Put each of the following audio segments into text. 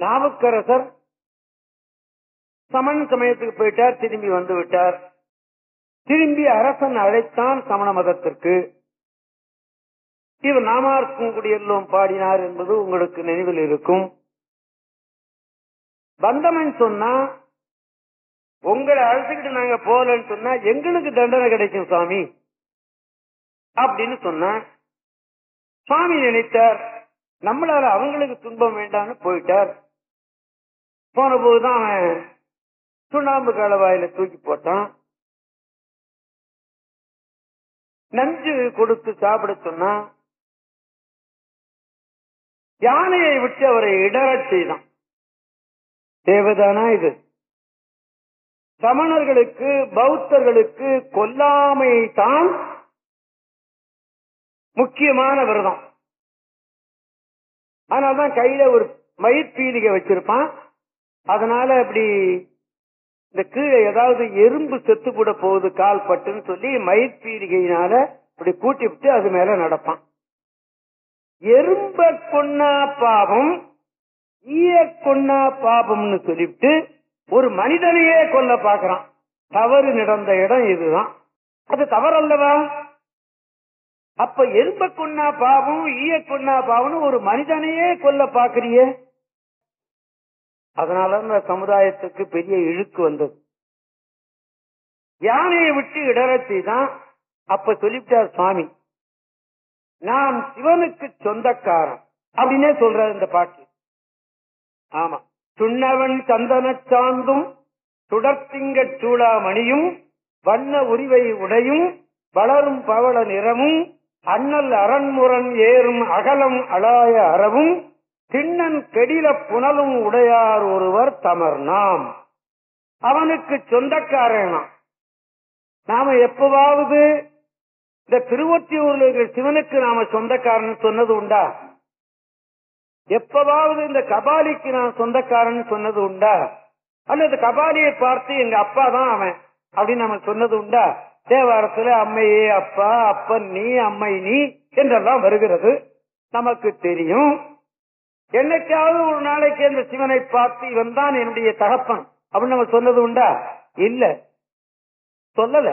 நாவுக்கரசர் சமண சமயத்துக்கு போயிட்டார் திரும்பி வந்து விட்டார் திரும்பி அரசன் அழைத்தான் சமண மதத்திற்கு இவர் நாமார்க்கும் குடியெல்லாம் பாடினார் என்பது உங்களுக்கு நினைவில் இருக்கும் வந்தவன் சொன்னா உங்களை அழைச்சுக்கிட்டு நாங்க போகலன்னு சொன்னா எங்களுக்கு தண்டனை கிடைக்கும் சுவாமி அப்படின்னு சொன்ன சுவாமி நினைத்தார் நம்மளால அவங்களுக்கு துன்பம் வேண்டாம்னு போயிட்டார் போன போதுதான் அவன் சுண்ணாம்பு கலவாயில தூக்கி போட்டான் நஞ்சு கொடுத்து சாப்பிட சொன்னா யானையை விட்டு அவரை இடறச் செய்தான் தேவைதானா இது சமணர்களுக்கு பௌத்தர்களுக்கு கொல்லாமை தான் முக்கியமான விரதம் அதனாலதான் கையில ஒரு மயிர்பீலிகை வச்சிருப்பான் அதனால அப்படி இந்த கீழே ஏதாவது எறும்பு செத்து போட போகுது கால் பட்டுன்னு சொல்லி மயிர்பீலிகையினால இப்படி கூட்டி விட்டு அது மேல நடப்பான் எறும்ப கொன்னா பாவம் ஈய கொன்னா பாபம்னு சொல்லிவிட்டு ஒரு மனிதனையே கொல்ல பாக்குறான் தவறு நடந்த இடம் இதுதான் அது தவறல்லவா அப்ப எறும்ப கொன்னா பாவம் ஈய கொன்னா பாவம்னு ஒரு மனிதனையே கொல்ல பாக்குறியே அதனால இந்த சமுதாயத்துக்கு பெரிய இழுக்கு வந்தது யானையை விட்டு இடரத்தை தான் அப்ப சொல்லிவிட்டார் சுவாமி நான் சிவனுக்கு சொந்தக்காரன் அப்படின்னே சொல்றாரு இந்த பாட்டு ஆமா சுண்ணவன் சந்தன சாந்தும் சுடர்த்திங்கச் சூடாமணியும் வண்ண உரிவை உடையும் வளரும் பவள நிறமும் அண்ணல் அரண்முரன் ஏறும் அகலம் அலாய அறவும் திண்ணன் கெடில புனலும் உடையார் ஒருவர் தமர் நாம் அவனுக்கு சொந்தக்காரனா நாம எப்பவாவது இந்த திருவொற்றியூர்ல இருக்கிற சிவனுக்கு நாம சொந்தக்காரன் சொன்னது உண்டா எப்பவாவது இந்த கபாலிக்கு நான் சொந்தக்காரன் சொன்னது உண்டா அல்லது கபாலியை பார்த்து எங்க அப்பா தான் அவன் அப்படின்னு நம்ம சொன்னது உண்டா தேவாரத்துல அம்மையே அப்பா அப்பன் நீ அம்மை நீ என்றெல்லாம் வருகிறது நமக்கு தெரியும் என்னைக்காவது ஒரு நாளைக்கு அந்த சிவனை பார்த்து இவன் தான் என்னுடைய தகப்பன் அப்படின்னு நம்ம சொன்னது உண்டா இல்ல சொல்லல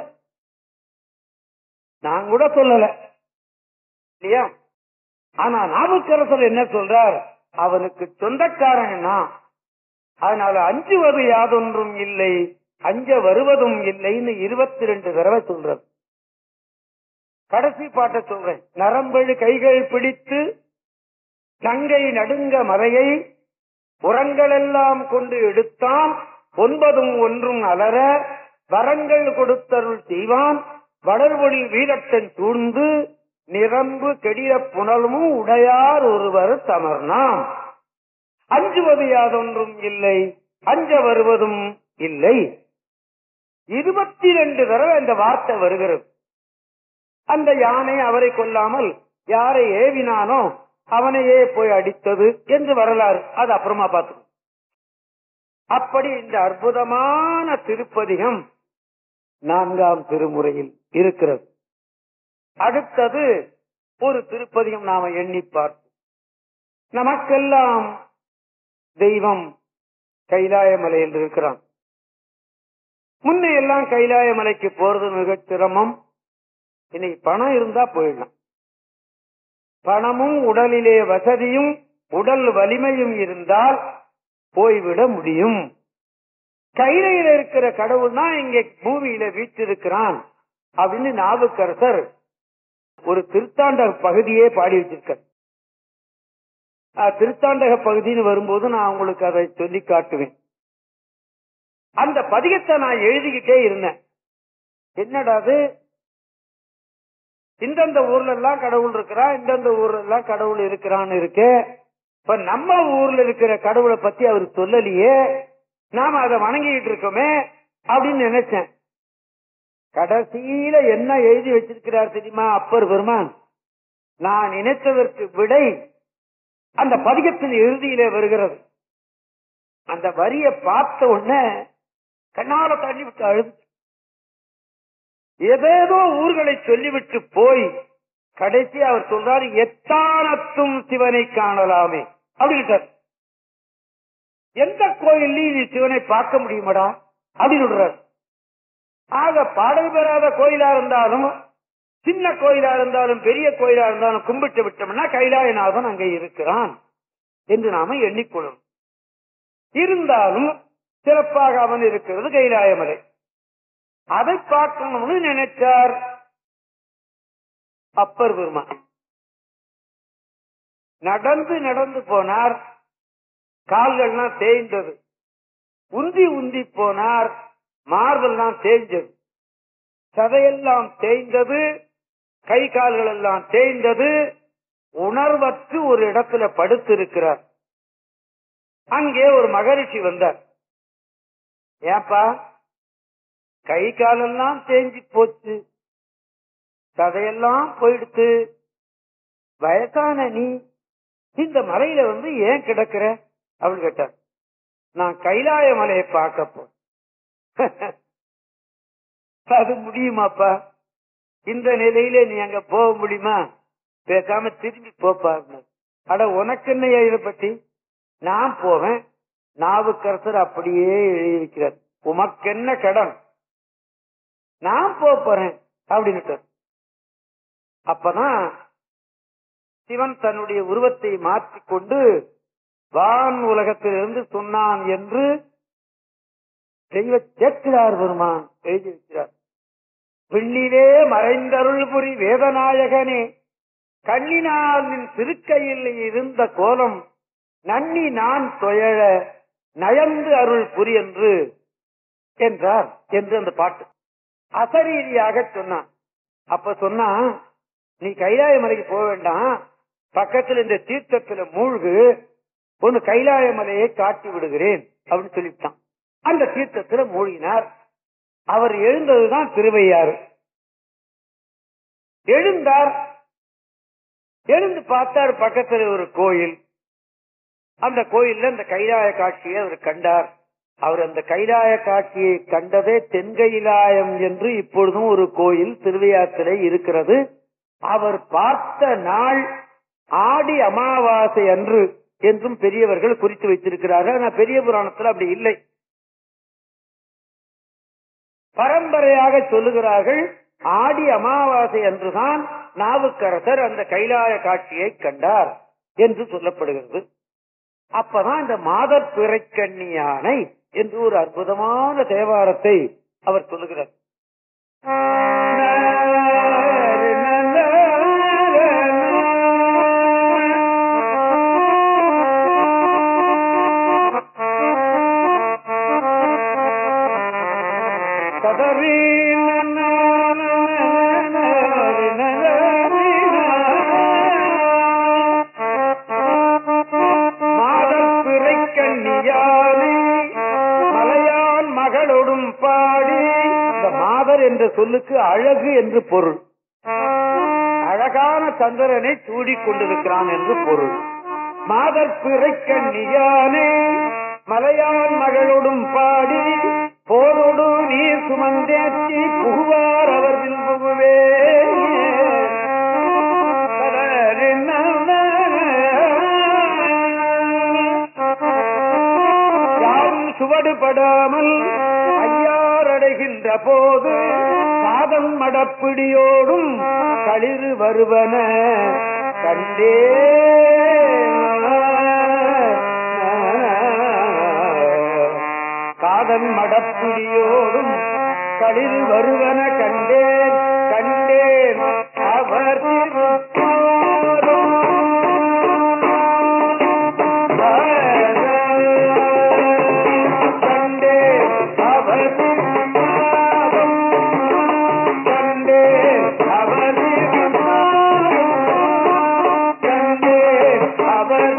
நான் கூட சொல்லல இல்லையா ஆனா நாவுக்கரசர் என்ன சொல்றார் அவனுக்கு சொந்தக்காரன்னா அதனால அஞ்சுவது யாதொன்றும் இல்லை அஞ்ச வருவதும் இல்லைன்னு இருபத்தி ரெண்டு தடவை சொல்றது கடைசி பாட்டை சொல்றேன் நரம்பழு கைகள் பிடித்து கங்கை நடுங்க மறையை உரங்களெல்லாம் கொண்டு எடுத்தான் ஒன்பதும் ஒன்றும் அலர வரங்கள் கொடுத்தருள் செய்வான் வளர்வொளி வீரட்டன் சூழ்ந்து நிரம்பு கெடிய புனலும் உடையார் ஒருவர் தமர்னாம் அஞ்சுவது யாதொன்றும் இல்லை அஞ்ச வருவதும் இல்லை இருபத்தி ரெண்டு தடவை அந்த வார்த்தை வருகிறது அந்த யானை அவரை கொல்லாமல் யாரை ஏவினானோ அவனையே போய் அடித்தது என்று வரலாறு அது அப்புறமா பார்த்துக்கோ அப்படி இந்த அற்புதமான திருப்பதிகம் நான்காம் திருமுறையில் இருக்கிறது அடுத்தது ஒரு திருப்பதிகம் நாம எண்ணி பார்ப்போம் நமக்கெல்லாம் தெய்வம் கைலாய மலையில் இருக்கிறான் முன்ன எல்லாம் கைலாய மலைக்கு போறது மிகச் சிரமம் இன்னைக்கு பணம் இருந்தா போயிடலாம் பணமும் உடலிலே வசதியும் உடல் வலிமையும் இருந்தால் போய்விட முடியும் கைலையில இருக்கிற கடவுள் தான் இங்க பூமியில வீற்றிருக்கிறான் அப்படின்னு நாவுக்கரசர் ஒரு திருத்தாண்ட பகுதியே பாடி வச்சிருக்கார் அஹ், திருத்தாண்டக பகுதின்னு வரும்போது நான் உங்களுக்கு அதை சொல்லி காட்டுவேன் அந்த பதிகத்தை நான் எழுதிக்கிட்டே இருந்தேன் என்னடா அது இந்தந்த ஊர்ல எல்லாம் கடவுள் இருக்கிறா இந்தந்த ஊர்ல எல்லாம் கடவுள் இருக்கிறான்னு இருக்கு இப்ப நம்ம ஊர்ல இருக்கிற கடவுளை பத்தி அவர் சொல்லலையே நாம அதை வணங்கிட்டு இருக்கோமே அப்படின்னு நினைச்சேன் கடைசியில என்ன எழுதி வச்சிருக்கிறார் தெரியுமா அப்பர் பெருமான் நான் நினைத்ததற்கு விடை அந்த பதிகத்தின் இறுதியிலே வருகிறது அந்த வரிய பார்த்த உடனே கண்ணால தண்ணி விட்டு அழுது ஏதேதோ ஊர்களை சொல்லிவிட்டு போய் கடைசி அவர் சொல்றாரு எத்தானத்தும் சிவனை காணலாமே அப்படின்ட்டார் எந்த கோயில்லையும் நீ சிவனை பார்க்க முடியுமாடா அப்படின்னு விடுறாரு ஆக பாடல் பெறாத கோயிலா இருந்தாலும் சின்ன கோயிலா இருந்தாலும் பெரிய கோயிலா இருந்தாலும் கும்பிட்டு விட்டோம்னா கைலாயநாதன் அங்கே இருக்கிறான் என்று நாம எண்ணிக்கொள்ளும் இருந்தாலும் சிறப்பாக அவன் இருக்கிறது கைலாயமலை அதை பார்க்கணும்னு நினைச்சார் அப்பர் பெருமான் நடந்து நடந்து போனார் கால்கள்லாம் தேய்ந்தது உந்தி உந்தி போனார் மார்பெல்லாம் தேய்ந்தது சதையெல்லாம் தேய்ந்தது கை கால்கள் எல்லாம் தேய்ந்தது உணர்வற்று ஒரு இடத்துல படுத்திருக்கிறார் அங்கே ஒரு மகரிஷி வந்தார் ஏப்பா கை காலெல்லாம் தேஞ்சு போச்சு சதையெல்லாம் போயிடுத்து வயசான நீ இந்த மலையில வந்து ஏன் கிடக்குற அப்படின்னு கேட்டார் நான் கைலாய மலையை பார்க்க போ அது முடியுமாப்பா இந்த நிலையில நீ அங்க போக முடியுமா பேசாம திரும்பி போப்பாரு அட உனக்கு என்ன இதை பத்தி நான் போவேன் நாவுக்கரசர் அப்படியே எழுதியிருக்கிறார் உமக்கு என்ன கடன் நான் போப் போறேன் அப்படின்னு அப்பதான் சிவன் தன்னுடைய உருவத்தை மாற்றிக்கொண்டு வான் உலகத்திலிருந்து சொன்னான் என்று தெய்வ சேர்க்கிறார் பெருமான் எழுதியிருக்கிறார் விண்ணிலே மறைந்தருள் புரி வேதநாயகனே கண்ணினால் நின் திருக்கையில் இருந்த கோலம் நன்னி நான் தொயழ நயந்து அருள் புரி என்று என்றார் என்று அந்த பாட்டு அசரீதியாக சொன்னான் அப்ப சொன்னா நீ கைலாய மலைக்கு போக வேண்டாம் பக்கத்துல இந்த தீர்த்தத்துல மூழ்கு ஒன்னு கைலாய மலையை காட்டி விடுகிறேன் அப்படின்னு சொல்லிவிட்டான் அந்த தீர்த்தத்துல மூழ்கினார் அவர் எழுந்ததுதான் திருவையாறு எழுந்தார் எழுந்து பார்த்தார் பக்கத்துல ஒரு கோயில் அந்த கோயில்ல அந்த கைலாய காட்சியை அவர் கண்டார் அவர் அந்த கைலாய காட்சியை கண்டதே தென்கைலாயம் என்று இப்பொழுதும் ஒரு கோயில் திருவையாத்திரை இருக்கிறது அவர் பார்த்த நாள் ஆடி அமாவாசை அன்று என்றும் பெரியவர்கள் குறித்து வைத்திருக்கிறார்கள் ஆனா பெரிய புராணத்தில் அப்படி இல்லை பரம்பரையாக சொல்லுகிறார்கள் ஆடி அமாவாசை அன்றுதான் நாவுக்கரசர் அந்த கைலாய காட்சியை கண்டார் என்று சொல்லப்படுகிறது அப்பதான் இந்த மாதர் பிறைக்கண்ணியானை என்று ஒரு அற்புதமான தேவாரத்தை அவர் சொல்லுகிறார் மலையான் மகளோடும் பாடி இந்த மாதர் என்ற சொல்லுக்கு அழகு என்று பொருள் அழகான சந்திரனை சூடிக் கொண்டிருக்கிறான் என்று பொருள் மாதர் பிறைக்கண்ணியானே மலையான் மகளோடும் பாடி போரோடு நீர் சுமந்தேற்றி புகுவார் அவர் புகுவே யாரும் சுவடுபடாமல் ஐயார் அடைகின்ற போது பாதம் மடப்பிடியோடும் களிறு வருவன கண்டே காதன் மடப்பிடியோடும் களிறு வருவன கண்டேன் கண்டேன் அவர் கண்டே அவர் கண்டே அவர் கண்டே அவர்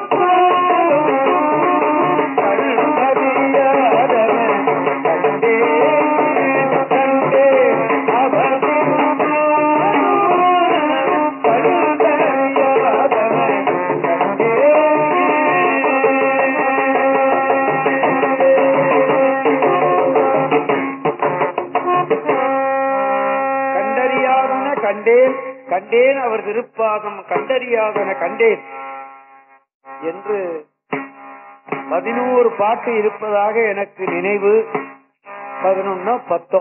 கண்டறியாதன கண்டேன் கண்டேன் அவர் திருப்பாதம் கண்டறியாதன கண்டேன் என்று பதினோரு பாட்டு இருப்பதாக எனக்கு நினைவு பதினொன்னோ பத்தோ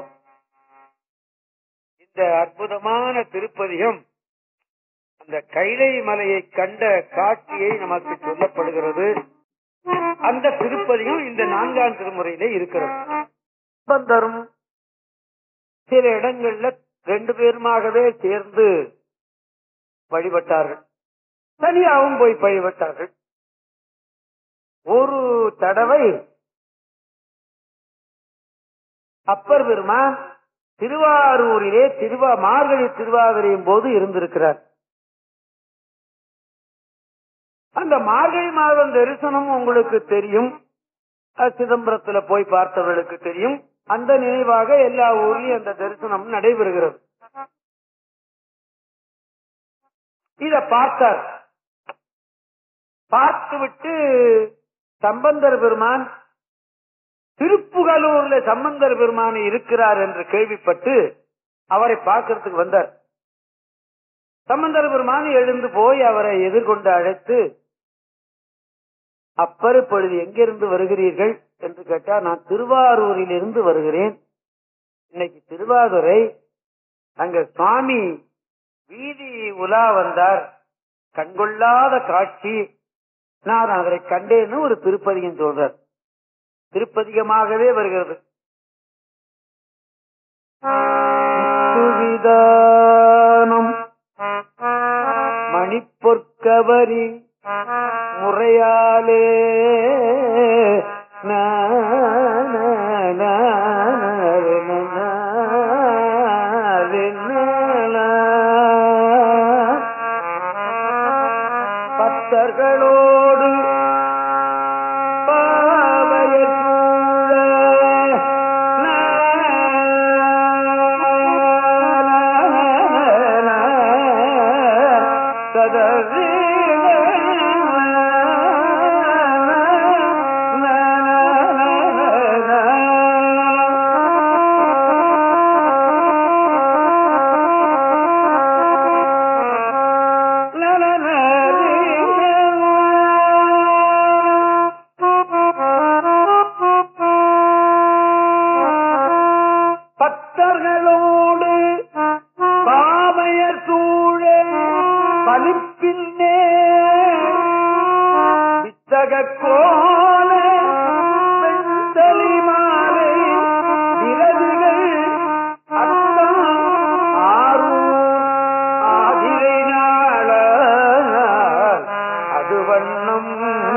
இந்த அற்புதமான திருப்பதிகம் அந்த கைலை மலையை கண்ட காட்சியை நமக்கு சொல்லப்படுகிறது அந்த திருப்பதிகம் இந்த நான்காம் திருமுறையிலே இருக்கிறது பந்தரும் சில இடங்கள்ல ரெண்டு பேருமாகவே சேர்ந்து வழிபட்டார்கள் தனியாகவும் போய் வழிபட்டார்கள் ஒரு தடவை அப்பர் பெருமான் திருவாரூரிலே திருவா மார்கழி திருவாதிரையும் போது இருந்திருக்கிறார் அந்த மார்கழி மாதம் தரிசனம் உங்களுக்கு தெரியும் அது சிதம்பரத்துல போய் பார்த்தவர்களுக்கு தெரியும் அந்த நினைவாக எல்லா ஊர்லயும் அந்த தரிசனம் நடைபெறுகிறது இத பார்த்தார் பார்த்துவிட்டு சம்பந்தர் பெருமான் திருப்புகலூர்ல சம்பந்தர் பெருமான் இருக்கிறார் என்று கேள்விப்பட்டு அவரை பார்க்கறதுக்கு வந்தார் சம்பந்தர் பெருமான் எழுந்து போய் அவரை எதிர்கொண்டு அழைத்து அப்பர் இப்பொழுது எங்கிருந்து வருகிறீர்கள் என்று கேட்டார் நான் திருவாரூரில் இருந்து வருகிறேன் இன்னைக்கு திருவாதுரை அங்க சுவாமி வீதி உலா வந்தார் கண்கொள்ளாத காட்சி நான் அவரை கண்டேன்னு ஒரு திருப்பதிகம் சொல்றார் திருப்பதிகமாகவே வருகிறது சுவிதானம் மணிப்பொற்கவரி முறையாலே நா, நா, நா, நா, நா, நா, பக்தர்களோடு பக்தர்களோடு பாமையர் சூழ பலிப்பின்னே வித்தக கோல வெண்தலி மாலை விரதுகள் அத்தம் ஆரூர் ஆதிரை நாள அது வண்ணம்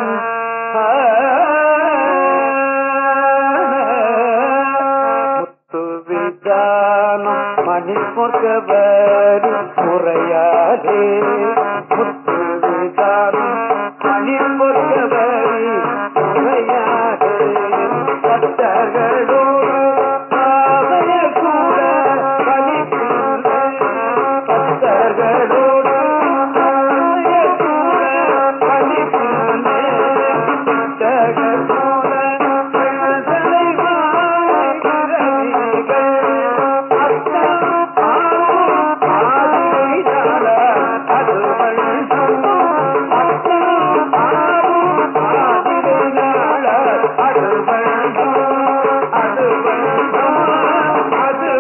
முத்துவிதானம் மணிப்பொற்கவரி முறையாலே முத்துவிதானம் மணிப்பொற்கவரி முறையாலே பக்தர்களோடு பாவைய கூட பலிப்பில்லை. பக்தர்களோடு பாவைய கூட பலிப்பில்லை. புத்தகத்தோட எழுதலை வாய்கிறவர்கள் அத்தம் ஆவும் ஆதிரையாள அது வண்ணம். அத்தம் ஆவும் ஆதிரையாள அது வண்ணம். அது வண்ணம். அது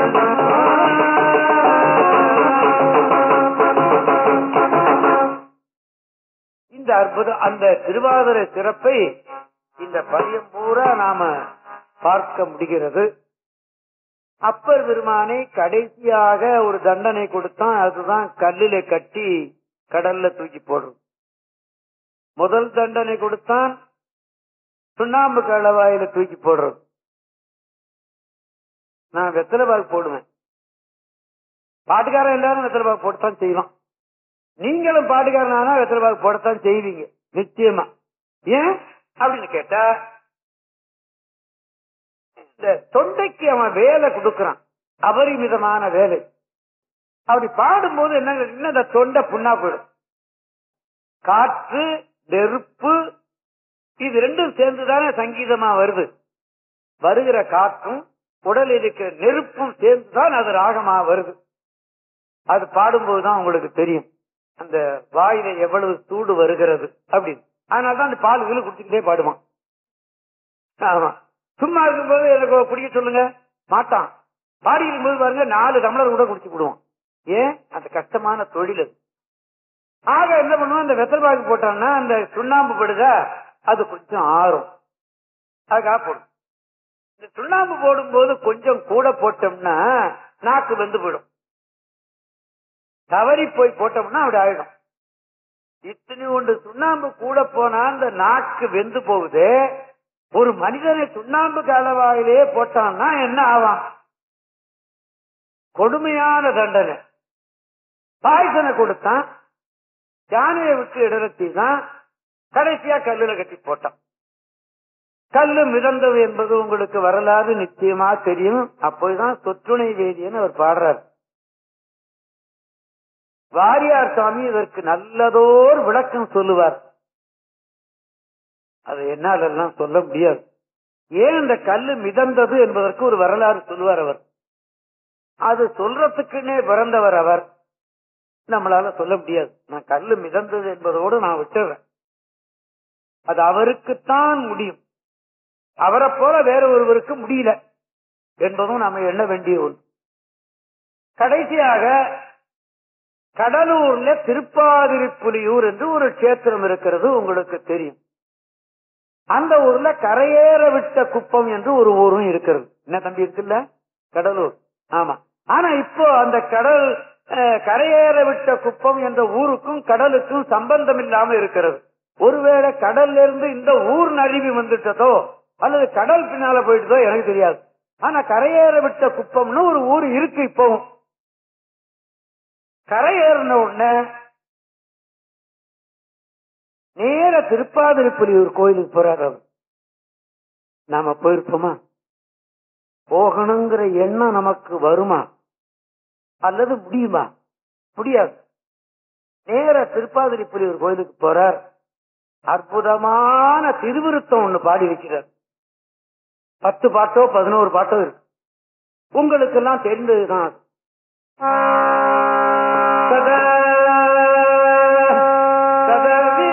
வண்ணம். இந்த அற்புதம் அந்த திருவாதிரை சிறப்பை இந்த பதியம் பூரா நாம பார்க்க முடிகிறது அப்பர் பெருமானை கடைசியாக ஒரு தண்டனை கொடுத்தான் அதுதான் கல்லில கட்டி கடல்ல தூக்கி போடுறது முதல் தண்டனை கொடுத்தான் சுண்ணாம்பு கலவாயில தூக்கி போடுறது நான் வெத்தலை பாக்கு போடுவேன் பாட்டுக்காரன் எல்லாரும் வெத்தலை பாக்கு போட்டுத்தான் செய்வான் நீங்களும் பாட்டுக்காரனானா வெத்தலை பாக்கு போடத்தான் செய்வீங்க நிச்சயமா ஏன் அப்படின்னு கேட்டா இந்த தொண்டைக்கு அவன் வேலை கொடுக்கறான் அபரிமிதமான வேலை அப்படி பாடும்போது என்ன இன்னும் இந்த தொண்டை புண்ணா போயிடும் காற்று நெருப்பு இது ரெண்டும் சேர்ந்துதானே சங்கீதமா வருது வருகிற காற்றும் உடல் இருக்கிற நெருப்பும் சேர்ந்துதான் அது ராகமா வருது அது பாடும்போதுதான் உங்களுக்கு தெரியும் அந்த வாயில எவ்வளவு சூடு வருகிறது அப்படின்னு அதனாலதான் அந்த பால் கீழ் குடிச்சுக்கிட்டே பாடுவான் ஆமா சும்மா இருக்கும்போது எனக்கு குடிக்க சொல்லுங்க மாட்டான் பாடி இருக்கும்போது பாருங்க நாலு டம்ளர் கூட குடிச்சு விடுவான் ஏன் அந்த கஷ்டமான தொழில் அது ஆக என்ன பண்ணுவோம் அந்த வெத்தல் பாக்கு போட்டோம்னா அந்த சுண்ணாம்பு படுதா அது கொஞ்சம் ஆறும் அதுக்காக போடும் இந்த சுண்ணாம்பு போடும்போது கொஞ்சம் கூட போட்டோம்னா நாக்கு வெந்து போயிடும் தவறி போய் போட்டோம்னா அப்படி ஆயிடும் இத்தனை ஒன்று சுண்ணாம்பு கூட போனா அந்த நாக்கு வெந்து போகுது ஒரு மனிதனை சுண்ணாம்பு கலவாயிலே போட்டான்னா என்ன ஆவான் கொடுமையான தண்டனை பாய்சனை கொடுத்தான் யானையை விட்டு இடரத்திதான் கடைசியா கல்லுல கட்டி போட்டான் கல்லு மிதந்தது என்பது உங்களுக்கு வரலாறு நிச்சயமா தெரியும் அப்போதுதான் சொற்றுணை வேதியன்னு அவர் பாடுறார் வாரியார் சாமி இதற்கு நல்லதோர் விளக்கம் சொல்லுவார் அது என்னால் எல்லாம் சொல்ல முடியாது ஏன் அந்த கல்லு மிதந்தது என்பதற்கு ஒரு வரலாறு சொல்லுவார் அவர் அது சொல்றதுக்குன்னே பிறந்தவர் அவர் நம்மளால சொல்ல முடியாது நான் கல்லு மிதந்தது என்பதோடு நான் விட்டுறேன் அது அவருக்குத்தான் முடியும் அவரை போல வேற ஒருவருக்கு முடியல என்பதும் நாம எண்ண வேண்டிய ஒன்று கடைசியாக கடலூர்ல திருப்பாதிரிப்புலியூர் என்று ஒரு கஷேத்திரம் இருக்கிறது உங்களுக்கு தெரியும் அந்த ஊர்ல கரையேற விட்ட குப்பம் என்று ஒரு ஊரும் இருக்கிறது என்ன தம்பி இருக்குல்ல கடலூர் ஆமா ஆனா இப்போ அந்த கடல் அஹ், கரையேற விட்ட குப்பம் என்ற ஊருக்கும் கடலுக்கும் சம்பந்தம் இல்லாம இருக்கிறது ஒருவேளை கடல்ல இருந்து இந்த ஊர் நழுவி வந்துட்டதோ அல்லது கடல் பின்னால போயிட்டதோ எனக்கு தெரியாது ஆனா கரையேற விட்ட குப்பம்னு ஒரு ஊர் இருக்கு இப்பவும் கரையேறின உடனே நேர திருப்பாதிரிப்புலியூர் கோயிலுக்கு போறாரு அவர் நாம போயிருப்போமா போகணுங்கிற எண்ணம் நமக்கு வருமா அல்லது முடியுமா முடியாது நேர திருப்பாதிரிப்புலியூர் கோயிலுக்கு போறார் அற்புதமான திருவிருத்தம் ஒண்ணு பாடி வைக்கிறார் பத்து பாட்டோ பதினோரு பாட்டோ இருக்கு உங்களுக்கு எல்லாம் தெரிந்ததுதான் அது. சதா சதவி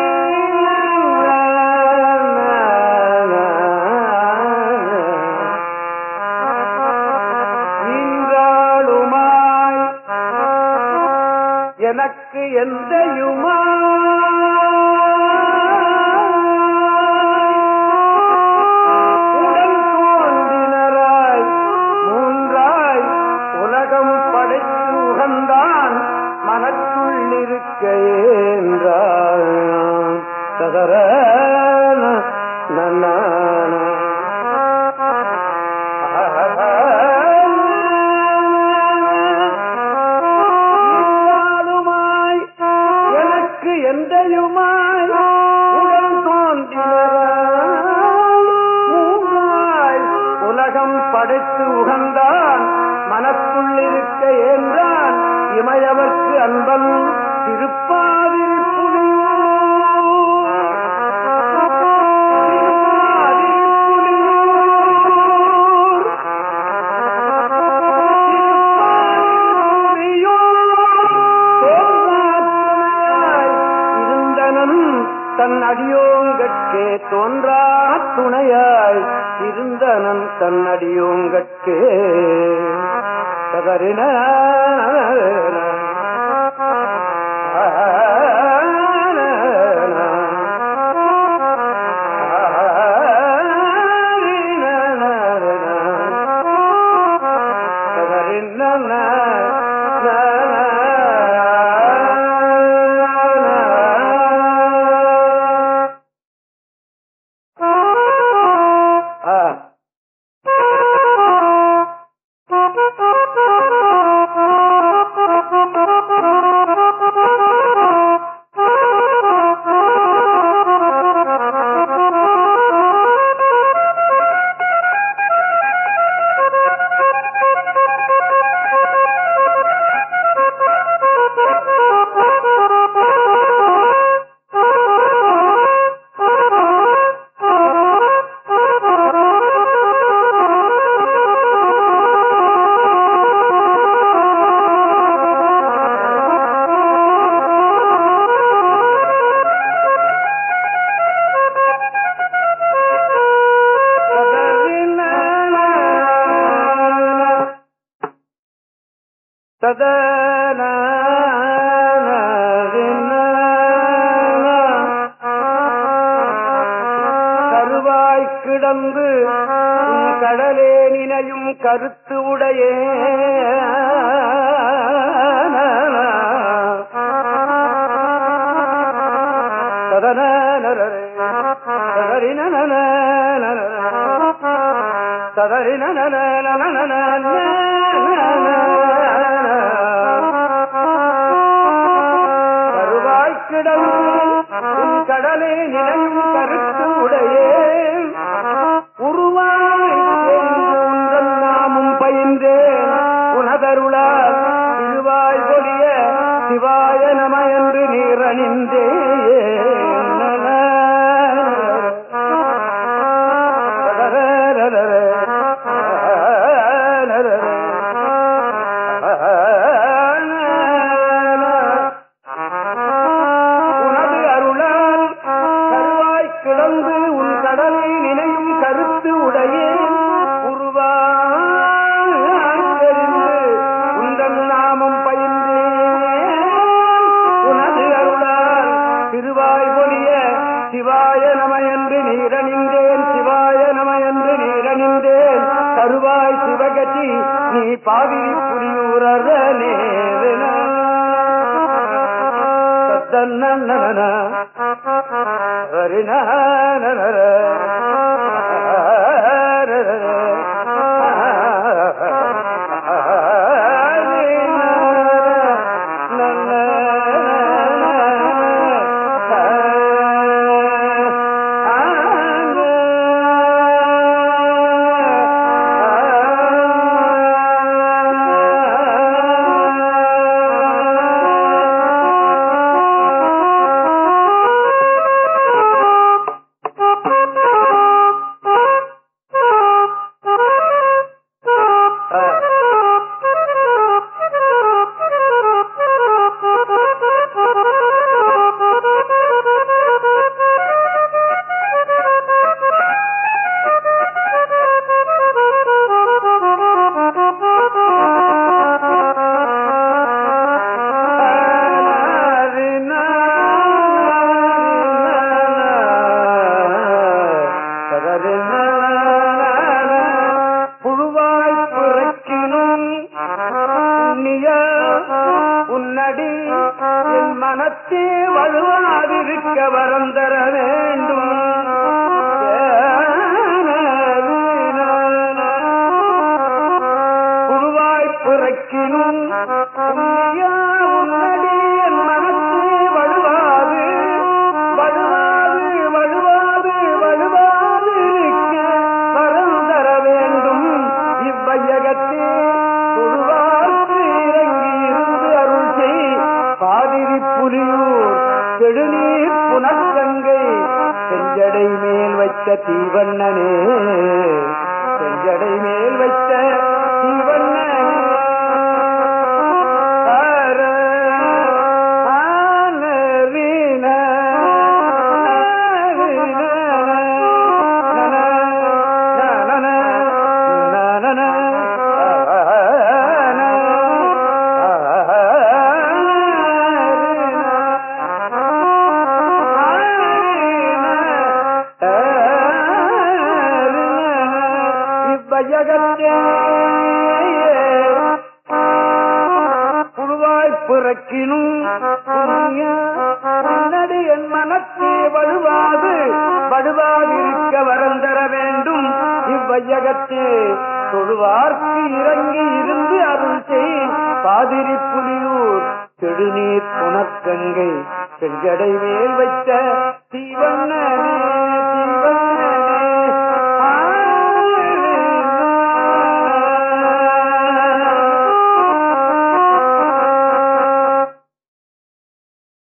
நீங்காளுமாய் எனக்கு எந்தையுமா உடன் தோன்றினராய் மூன்றாய் உலகம் படைத்து உகந்தான் மனத்துள்ளிருக்க என்றான் சதர நாளுமாய் எனக்கு எந்தையுமாய் உடன் தோன்றினராய் மூவாய் உலகம் படைத்து உகந்தான் மனத்துள்ளிருக்க என்றான் இமையவர்க்கு அன்பன் திருப்பாதிரிப்புலியூர் இருந்தனன் தன் அடியோங்கட்கே தோன்றா துணையாய் இருந்தனன் தன் அடியோங்கட்கே கதறின ஆ ததன கருவாய் கிடந்து உன் கடலே நினையும் கருத்து உடையே ததன ததரின ததரின கருவாய் கிடந்து உன் கடலே நினையும் கருத்து உடையே உருவாய் உன்றன் நாமும் பயின்றேன் உனதருளால் திருவாய் கொடிய சிவாய நம என்று நீரணிந்தே உனது அருளால் கருவாய் கிடந்து உன் கடலை நினையும் கருத்து உடையே உருவாய் தெரிந்து உந்தன் நாமம் பயின்றே உனது அருளால் திருவாய் பொழிய சிவாய நம என்று நீரணிந்தேன் சிவாய நம என்று நீரணிந்தேன் தருவாய் சிவகதி நீ பாவிரி புரியூரே தன்னன ஹரின புழுவாய் பிறக்கினும் புண்ணிய உன்னடி என் மனத்தே வலுவாதிருக்க வரம் தர வேண்டும் புழுவாய் பிறக்கினும் புண்ணிய உன்னடி என் மனத்தே வலுவாது வலுவாது வலுவாது வலுவாது இருக்க வரம் தர வேண்டும் இவ்வையகத்தே தொழுவார்க்கு இறங்கி இருந்து அருள் செய் பாதிரி புலியூர் செடுநீர் புனக்கங்கை செஞ்சடை மேல் வைத்த தீவண்ணனே செஞ்சடை மேல் வைத்த தீவண்ணனே ஆர, ஆனரீன, இவ்வையகத்தே புழுவாய் பிறக்கினும் புண்ணிய உன்னடி என் மனத்தே வலுவாது வலுவாதிருக்க வரம் தர வேண்டும் இவ்வையகத்தே தொழுவார்க்கு இறங்கி இருந்து அருள் செய் பாதிரி புலியூர் செடுநீர் புனக்கங்கை செஞ்சடை மேல் வைத்த தீவண்ணனே தீவண்ணனே